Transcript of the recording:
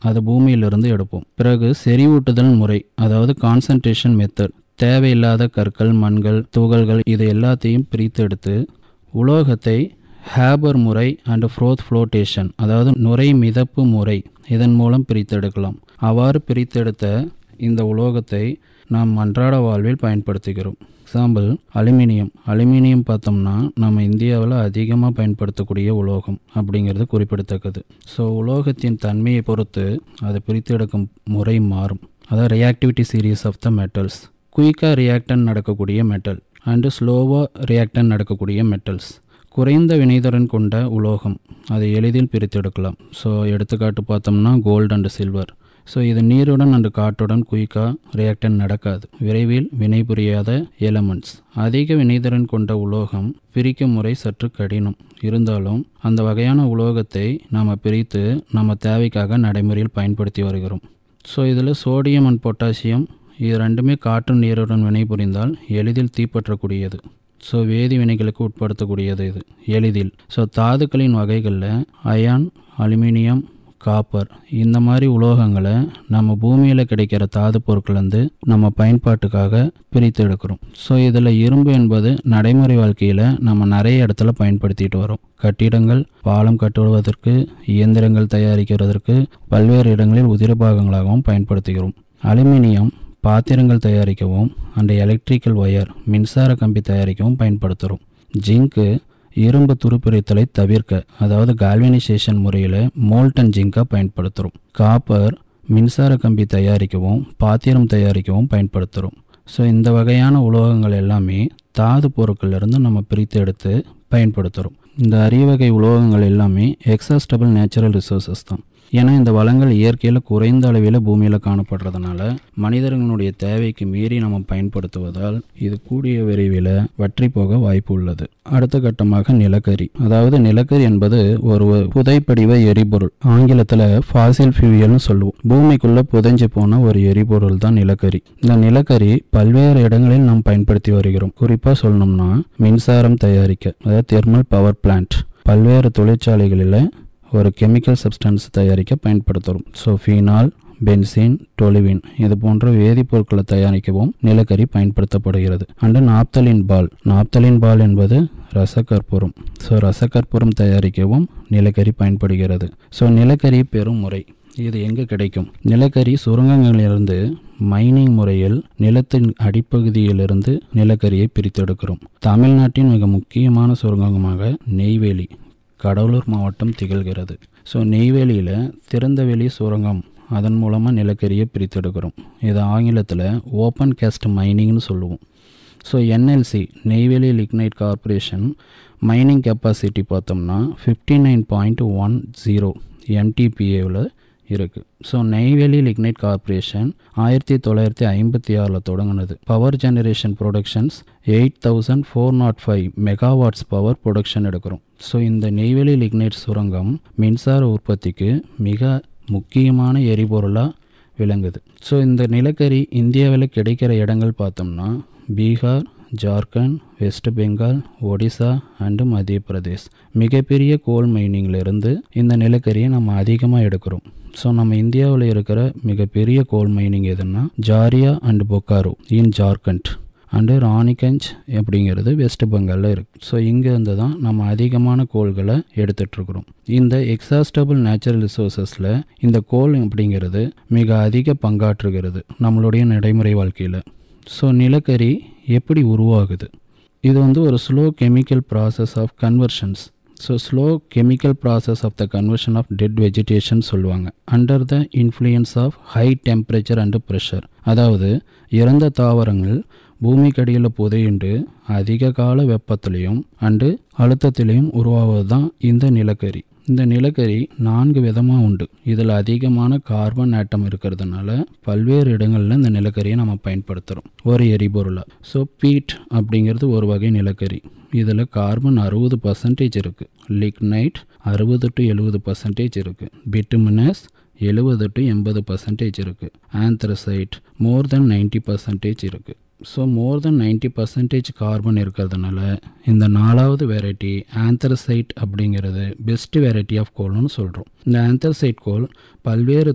அதை பூமியிலிருந்து எடுப்போம் பிறகு செறிவூட்டுதல் முறை அதாவது கான்சன்ட்ரேஷன் மெத்தட் தேவையில்லாத கற்கள் மண்கள் துகள்கள் இது எல்லாத்தையும் பிரித்து எடுத்து உலோகத்தை ஹேபர் முறை அண்ட் ஃப்ரோத் ஃப்ளோட்டேஷன் அதாவது நுரை மிதப்பு முறை இதன் மூலம் பிரித்தெடுக்கலாம் அவ்வாறு பிரித்தெடுத்த இந்த உலோகத்தை நாம் அன்றாட வாழ்வில் பயன்படுத்துகிறோம் எக்ஸாம்பிள் அலுமினியம் அலுமினியம் பார்த்தோம்னா நம்ம இந்தியாவில் அதிகமாக பயன்படுத்தக்கூடிய உலோகம் அப்படிங்கிறது குறிப்பிடத்தக்கது ஸோ உலோகத்தின் தன்மையை பொறுத்து அதை பிரித்தெடுக்கும் முறை மாறும் அதாவது reactivity series of the metals குயிக்காக ரியாக்டன் நடக்கக்கூடிய மெட்டல் அண்டு ஸ்லோவாக ரியாக்டன் நடக்கக்கூடிய மெட்டல்ஸ் குறைந்த வினைத்திறன் கொண்ட உலோகம் அதை எளிதில் பிரித்தெடுக்கலாம் ஸோ எடுத்துக்காட்டு பார்த்தோம்னா கோல்டு அண்டு சில்வர் ஸோ இது நீருடன் அண்டு காற்றுடன் குயிக்காக ரியாக்டன் நடக்காது விரைவில் வினைபுரியாத எலமெண்ட்ஸ் அதிக வினைத்திறன் கொண்ட உலோகம் பிரிக்கும் முறை சற்று கடினம் இருந்தாலும் அந்த வகையான உலோகத்தை நாம் பிரித்து நம்ம தேவைக்காக நடைமுறையில் பயன்படுத்தி வருகிறோம் ஸோ இதில் சோடியம் அண்ட் பொட்டாசியம் இது ரெண்டுமே காற்று நீருடன் வினைபுரிந்தால் எளிதில் தீப்பற்றக்கூடியது ஸோ வேதி வினைகளுக்கு உட்படுத்தக்கூடியது இது எளிதில் ஸோ தாதுக்களின் வகைகளில் அயான் அலுமினியம் காப்பர் இந்த மாதிரி உலோகங்களை நம்ம பூமியில் கிடைக்கிற தாது பொருட்கள்லேருந்து நம்ம பயன்பாட்டுக்காக பிரித்து எடுக்கிறோம் ஸோ இதில் இரும்பு என்பது நடைமுறை வாழ்க்கையில் நம்ம நிறைய இடத்துல பயன்படுத்திட்டு வரோம் கட்டிடங்கள் பாலம் கட்டுவதற்கு இயந்திரங்கள் தயாரிக்கிறதற்கு பல்வேறு இடங்களில் உதிரபாகங்களாகவும் பயன்படுத்துகிறோம் அலுமினியம் பாத்திரங்கள் தயாரிக்கவும் அண்ட் எலக்ட்ரிக்கல் ஒயர் மின்சார கம்பி தயாரிக்கவும் பயன்படுத்துகிறோம் ஜிங்க்கு இரும்பு துருப்பிடித்தலை தவிர்க்க அதாவது கால்வனைசேஷன் முறையில் மோல்டன் ஜிங்காக பயன்படுத்துகிறோம் காப்பர் மின்சார கம்பி தயாரிக்கவும் பாத்திரம் தயாரிக்கவும் பயன்படுத்துகிறோம் ஸோ இந்த வகையான உலோகங்கள் எல்லாமே தாது பொருட்கள்லேருந்து நம்ம பிரித்து எடுத்து பயன்படுத்துகிறோம் இந்த அரிய வகை உலோகங்கள் எல்லாமே எக்ஸாஸ்டபிள் நேச்சுரல் ரிசோர்சஸ் தான் ஏன்னா இந்த வளங்கள் இயற்கையில் குறைந்த அளவில் பூமியில் காணப்படுறதுனால மனிதர்களுடைய தேவைக்கு மீறி நம்ம பயன்படுத்துவதால் இது கூடிய விரைவில் வற்றி போக வாய்ப்பு உள்ளது அடுத்த கட்டமாக நிலக்கரி அதாவது நிலக்கரி என்பது ஒரு புதைப்படிவ எரிபொருள் ஆங்கிலத்தில் ஃபாசில் ஃபியூயல்னு சொல்லுவோம் பூமிக்குள்ளே புதைஞ்சு போன ஒரு எரிபொருள் தான் நிலக்கரி இந்த நிலக்கரி பல்வேறு இடங்களில் நாம் பயன்படுத்தி வருகிறோம் குறிப்பாக சொல்லணும்னா மின்சாரம் தயாரிக்க அதாவது தெர்மல் பவர் பிளான்ட் பல்வேறு தொழிற்சாலைகளில் ஒரு கெமிக்கல் சப்ஸ்டன்ஸ் தயாரிக்க பயன்படுத்துகிறோம் ஸோ ஃபீனால் பென்சின் டொலிவின் இது போன்ற வேதிப்பொருட்களை தயாரிக்கவும் நிலக்கரி பயன்படுத்தப்படுகிறது and naphthalene ball naphthalene ball என்பது ரசக்கற்பூரம் ஸோ ரசக்கற்பூரம் தயாரிக்கவும் நிலக்கரி பயன்படுகிறது ஸோ நிலக்கரி பெறும் முறை இது எங்கே கிடைக்கும் நிலக்கரி சுரங்கங்களிலிருந்து மைனிங் முறையில் நிலத்தின் அடிப்பகுதியிலிருந்து நிலக்கரியை பிரித்தெடுக்கிறோம் தமிழ்நாட்டின் மிக முக்கியமான சுரங்கமாக நெய்வேலி கடலூர் மாவட்டம் திகழ்கிறது ஸோ நெய்வேலியில் திறந்தவெளி சுரங்கம் அதன் மூலமாக நிலக்கரியை பிரித்தெடுக்கிறோம் இது ஆங்கிலத்தில் ஓப்பன் கேஸ்ட் மைனிங்னு சொல்லுவோம் so NLC Neyveli lignite corporation mining capacity பார்த்தோம்னா fifty nine point one zero எம்டிபிஏவில் இருக்குது ஸோ நெய்வேலி லிக்னைட் கார்பரேஷன் ஆயிரத்தி தொள்ளாயிரத்தி ஐம்பத்தி ஆறில் தொடங்கினது power generation productions eight thousand four naught five megawatts power production எடுக்கிறோம் ஸோ இந்த நெய்வேலி லிக்னைட் சுரங்கம் மின்சார உற்பத்திக்கு மிக முக்கியமான எரிபொருளாக விளங்குது ஸோ இந்த நிலக்கரி இந்தியாவில் கிடைக்கிற இடங்கள் பார்த்தோம்னா பீகார் ஜார்க்கண்ட் வெஸ்ட் பெங்கால் ஒடிசா அண்டு மத்திய பிரதேஷ் மிகப்பெரிய கோல் மைனிங்லேருந்து இந்த நிலக்கரியை நம்ம அதிகமாக எடுக்கிறோம் ஸோ நம்ம இந்தியாவில் இருக்கிற மிகப்பெரிய கோல் மைனிங் எதுன்னா Jharia and Bokaro in Jharkhand and Raniganj அப்படிங்கிறது வெஸ்ட் பெங்காலில் இருக்குது ஸோ இங்கேருந்து தான் நம்ம அதிகமான கோள்களை எடுத்துகிட்ருக்குறோம் இந்த எக்ஸாஸ்டபிள் நேச்சுரல் ரிசோர்ஸஸில் இந்த கோல் அப்படிங்கிறது மிக அதிக பங்காற்றுகிறது நம்மளுடைய நடைமுறை வாழ்க்கையில் ஸோ நிலக்கரி எப்படி உருவாகுது இது வந்து ஒரு slow chemical process of conversions so slow chemical process of the conversion of dead vegetation சொல்லுவாங்க under the influence of high temperature and pressure அதாவது இறந்த தாவரங்கள் பூமிக்கடியில் புதையுண்டு அதிக கால வெப்பத்திலையும் அண்டு அழுத்தத்திலையும் உருவாவது தான் இந்த நிலக்கரி இந்த நிலக்கரி நான்கு விதமாக உண்டு இதில் அதிகமான கார்பன் ஆட்டம் இருக்கிறதுனால பல்வேறு இடங்களில் இந்த நிலக்கரியை நம்ம பயன்படுத்துகிறோம் ஒரு எரிபொருளாக ஸோ பீட் அப்படிங்கிறது ஒரு வகை நிலக்கரி இதில் கார்பன் அறுபது பர்சன்டேஜ் இருக்குது லிக்னைட் அறுபது டு எழுபது பர்சன்டேஜ் இருக்குது பிட்டுமினஸ் எழுபது டு எண்பது பர்சன்டேஜ் இருக்குது anthracite more than ninety percentage இருக்குது so more than ninety percentage carbon இருக்கிறதுனால இந்த நாலாவது வெரைட்டி ஆந்தரசைட் அப்படிங்கிறது பெஸ்ட் வெரைட்டி ஆஃப் கோல்னு சொல்கிறோம் இந்த ஆந்தரசைட் கோல் பல்வேறு